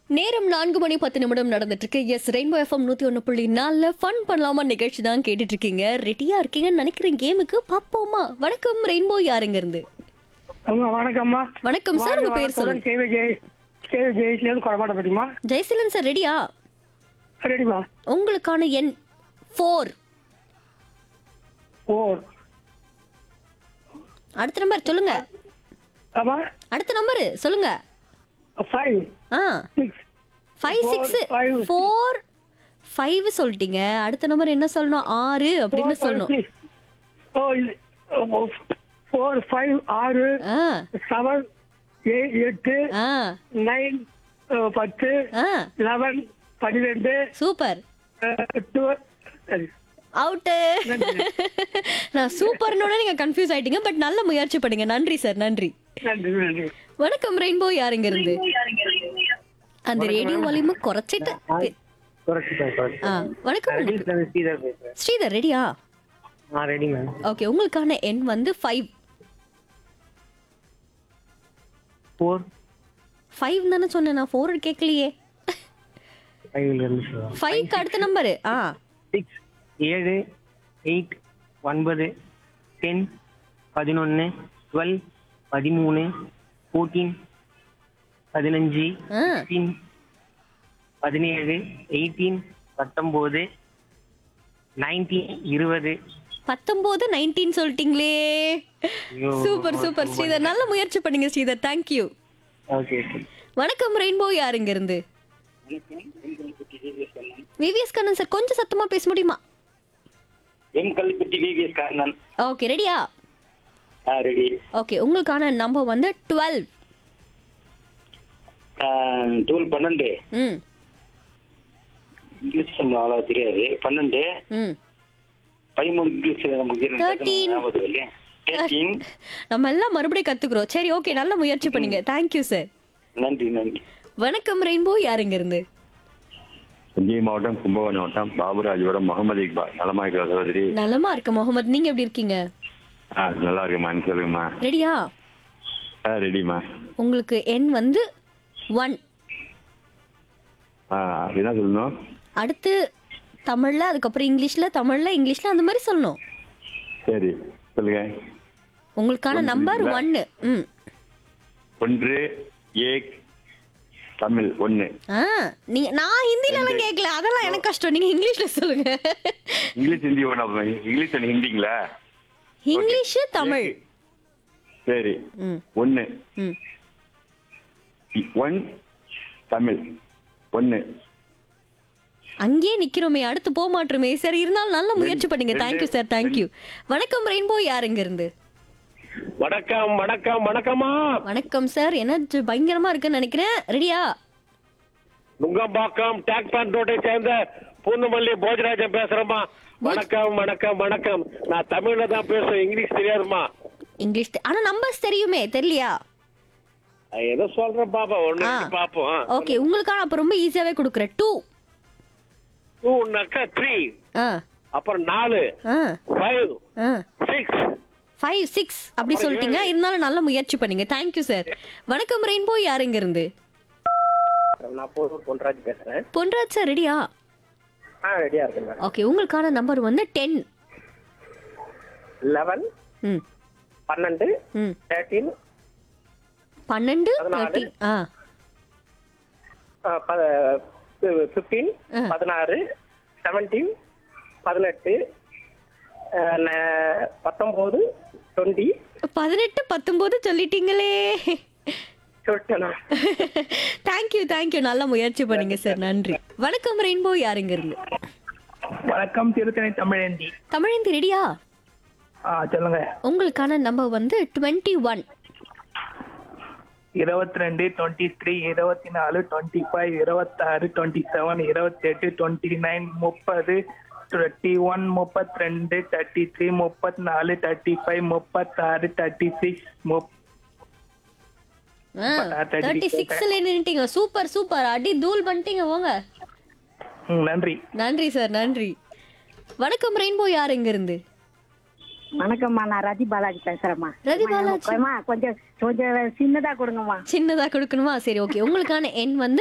நேரம் நான்கு மணி பத்து நிமிடம் நடந்துட்டு இருக்கு எஸ் ரெயின்போ எஃப்எம் நூத்தி ஒன்று புள்ளி நாலுல ஃபன் பண்ணலாமா நிகழ்ச்சி தான் கேட்டுட்டு இருக்கீங்க ரெடியா இருக்கீங்கன்னு நினைக்கிறேன் கேமுக்கு பாப்போமா வணக்கம் ரெயின்போ யாருங்க இருந்து அம்மா வணக்கம்மா வணக்கம் சார் உங்க பேர் சொல்லுங்க கேவி ஜெய் கேவி ஜெயிஸ்லேருந்து குழப்பாட்ட பற்றிமா ஜெயசீலன் சார் ரெடியா ரெடிமா உங்களுக்கான எண் ஃபோர் ஃபோர் அடுத்த நம்பர் சொல்லுங்க ஆமா அடுத்த நம்பர் சொல்லுங்க ஃபைவ் ஆ six five Four, six five. Four five சொல்லிட்டீங்க அடுத்த நம்பர் என்ன சொல்லணும் ஆறு அப்படின்னு சொல்லணும் ஓ ஃபோர் ஃபைவ் ஆறு ஆ செவன் எயிட் எட்டு ஆ நைன் பத்து ஆ லெவன் பன்னிரெண்டு சூப்பர் டுவெல் சரி அவுட்டு நான் சூப்பர்னோட நீங்க கன்ஃபியூஸ் ஆயிட்டீங்க பட் நல்ல முயற்சி பண்ணீங்க நன்றி சார் நன்றி நன்றி நன்றி வணக்கம் ரெயின்போ யாருங்க இருந்து அந்த ரேடியோ வால்யூம் குறைச்சிட்டு ஆ வணக்கம் உங்களுக்கு. ஸ்ரீதர் பேசுறேன் ஸ்ரீதர் ரெடியா ஆ ரெடி மேம் ஓகே உங்களுக்கான எண் வந்து ஃபைவ் ஃபோர் ஃபைவ் தானே சொன்னேன் நான் ஃபோர் கேட்கலையே ஃபைவ்ல இருந்து சொல்லுவாங்க ஃபைவ்க்கு அடுத்த நம்பரு ஆ சிக்ஸ் ஏழு எயிட் ஒன்பது டென் பதினொன்று டுவெல் பதிமூணு ஃபோர்டீன் பதினஞ்சு ஆ சிக்ஸ்டீன் பதினேழு எயிட்டீன் பத்தொம்போது நைன்டீன் இருபது பத்தொம்போது நைன்டீன் சொல்லிட்டீங்களே ஐயோ, சூப்பர் சூப்பர் ஸ்ரீதர் நல்ல முயற்சி பண்ணீங்க ஸ்ரீதர் தேங்க்யூ ஓகே வணக்கம் ரெயின்போ யாருங்க இருந்து விவிஎஸ் கண்ணன் சார் கொஞ்சம் சத்தமா பேச முடியுமா M Kalpatti VVS Karnan okay ரெடியா ஆ ரெடி ஓகே உங்களுக்கான நம்பர் வந்து டுவெல் டூல் பன்னெண்டு ம் இங்கிலீஷ் நம்ம அவ்வளோ தெரியாது பன்னெண்டு ம் பதிமூணு இங்கிலீஷ் நமக்கு Thirteen. ஞாபகம் இல்லையா தேர்ட்டீன் நம்ம எல்லாம் மறுபடியும் கத்துக்கிறோம் சரி ஓகே நல்ல முயற்சி பண்ணீங்க தேங்க்யூ சார் நன்றி நன்றி வணக்கம் ரெயின்போ யாருங்க இருந்து தஞ்சை மாவட்டம் கும்பகோணம் மாவட்டம் பாபுராஜபுரம் முகமது இக்பால் நலமா இருக்கிற சகோதரி நலமா இருக்க முகமது நீங்க எப்படி இருக்கீங்க ஆ நல்லா இருக்குமா சொல்லுங்கம்மா ரெடியா ஆ ரெடிம்மா உங்களுக்கு எண் வந்து ஒன் ஆ என்ன சொல்லணும் அடுத்து தமிழ்ல அதுக்கப்புறம் இங்கிலீஷ்ல தமிழ்ல இங்கிலீஷ்ல அந்த மாதிரி சொல்லணும் சரி சொல்லுங்க உங்களுக்கான ஒன்று நம்பர் இல்ல. ஒன்னு ம் ஒன்று ஏக் தமிழ் ஒன்று ஆ நீங்க நான் ஹிந்தில எல்லாம் கேட்கல அதெல்லாம் எனக்கு கஷ்டம் நீங்க இங்கிலீஷ்ல சொல்லுங்க இங்கிலீஷ் ஹிந்தி ஒன்றா இங்கிலீஷ் and ஹிந்திங்களா இங்கிலீஷ் தமிழ் சரி ம் ஒன்று ம் ஒன் தமிழ் ஒன்று அங்கேயே நிக்கிறோமே அடுத்து போக மாட்டோமே சரி இருந்தாலும் நல்ல முயற்சி பண்ணீங்க ரெண்டு- தேங்க்யூ சார் தேங்க்யூ வணக்கம் ரெயின்போ யாருங்க இருந்து வணக்கம் வணக்கம் வணக்கமா வணக்கம் சார் என்ன ஜ- பயங்கரமா இருக்குன்னு நினைக்கிறேன் ரெடியா நுங்கம்பாக்கம் டேக் பேண்ட் ரோட்டை சேர்ந்த பூந்தமல்லி போஜராஜன் பேசுறேம்மா வணக்கம் வணக்கம் வணக்கம் நான் தமிழ்ல தான் பேசுறேன் இங்கிலீஷ் தெரியாதுமா இங்கிலீஷ் தெ- ஆனா நம்பர்ஸ் தெரியுமே தெரியலையா ஏதோ சொல்றேன் பாப்பா ஒண்ணு ஆ. ரெண்டு பாப்போம் ஓகே உங்களுக்கான அப்ப ரொம்ப ஈஸியாவே கொடுக்குறேன் டூ டூனாக்கா த்ரீ ஆ அப்புறம் நாலு ஆ ஃபைவ் ஆ சிக்ஸ் ஃபைவ் சிக்ஸ் அப்படி சொல்லிட்டீங்க இருந்தாலும் நல்ல முயற்சி பண்ணீங்க தேங்க்யூ சார் வணக்கம் ரெயின்போ யாருங்க இருந்து நான் போர் பொன்ராஜ் பேசுகிறேன் பொன்ராஜ் சார் ரெடியா ஆ ரெடியாக இருக்கேன் ஓகே உங்களுக்கான நம்பர் வந்து டென் லெவன் ம் பன்னெண்டு ம் தேர்ட்டீன் பன்னெண்டு பதினாலு. தேர்ட்டின் ஆ ஃபிஃப்டீன் ஆ. பதினாறு செவன்டீன் பதினெட்டு அஹ், ந- பத்தொம்போது டுவெண்ட்டி பதினெட்டு பத்தொன்பது சொல்லிட்டீங்களே சொல்லிட்டேனா தேங்க்யூ தேங்க்யூ நல்ல முயற்சி பண்ணீங்க சார் நன்றி வணக்கம் ரெயின்போ யாருங்க இருந்து வணக்கம் திருத்தணி தமிழேந்தி தமிழந்தி ரெடியா ஆ சொல்லுங்க உங்களுக்கான நம்பர் வந்து டுவெண்ட்டி ஒன் இருபத்தி ரெண்டு டுவெண்ட்டி த்ரீ இருபத்தி நாலு டுவெண்ட்டி ஃபைவ் இருபத்தாறு டுவெண்ட்டி செவன் இருபத்தெட்டு டுவெண்ட்டி நைன் முப்பது டுவெண்ட்டி ஒன் முப்பத்தி ரெண்டு தேர்ட்டி த்ரீ முப்பத்தி நாலு தேர்ட்டி ஃபைவ் முப்பத்தாறு தேர்ட்டி சிக்ஸ் முப் தேர்ட்டி சிக்ஸ்ல நின்னுட்டீங்க சூப்பர் சூப்பர் அடி தூள் பண்ணிட்டீங்க போங்க ம், நன்றி நன்றி சார் நன்றி வணக்கம் ரெயின்போ யார் இங்க இருந்து வணக்கம்மா நான் ரதி பாலாஜி பேசுறேம்மா ரதி பாலாஜி. அம்மா, கொஞ்சம் கொஞ்சம் சின்னதா கொடுங்கம்மா சின்னதா கொடுக்கணுமா சரி ஓகே உங்களுக்கான எண் வந்து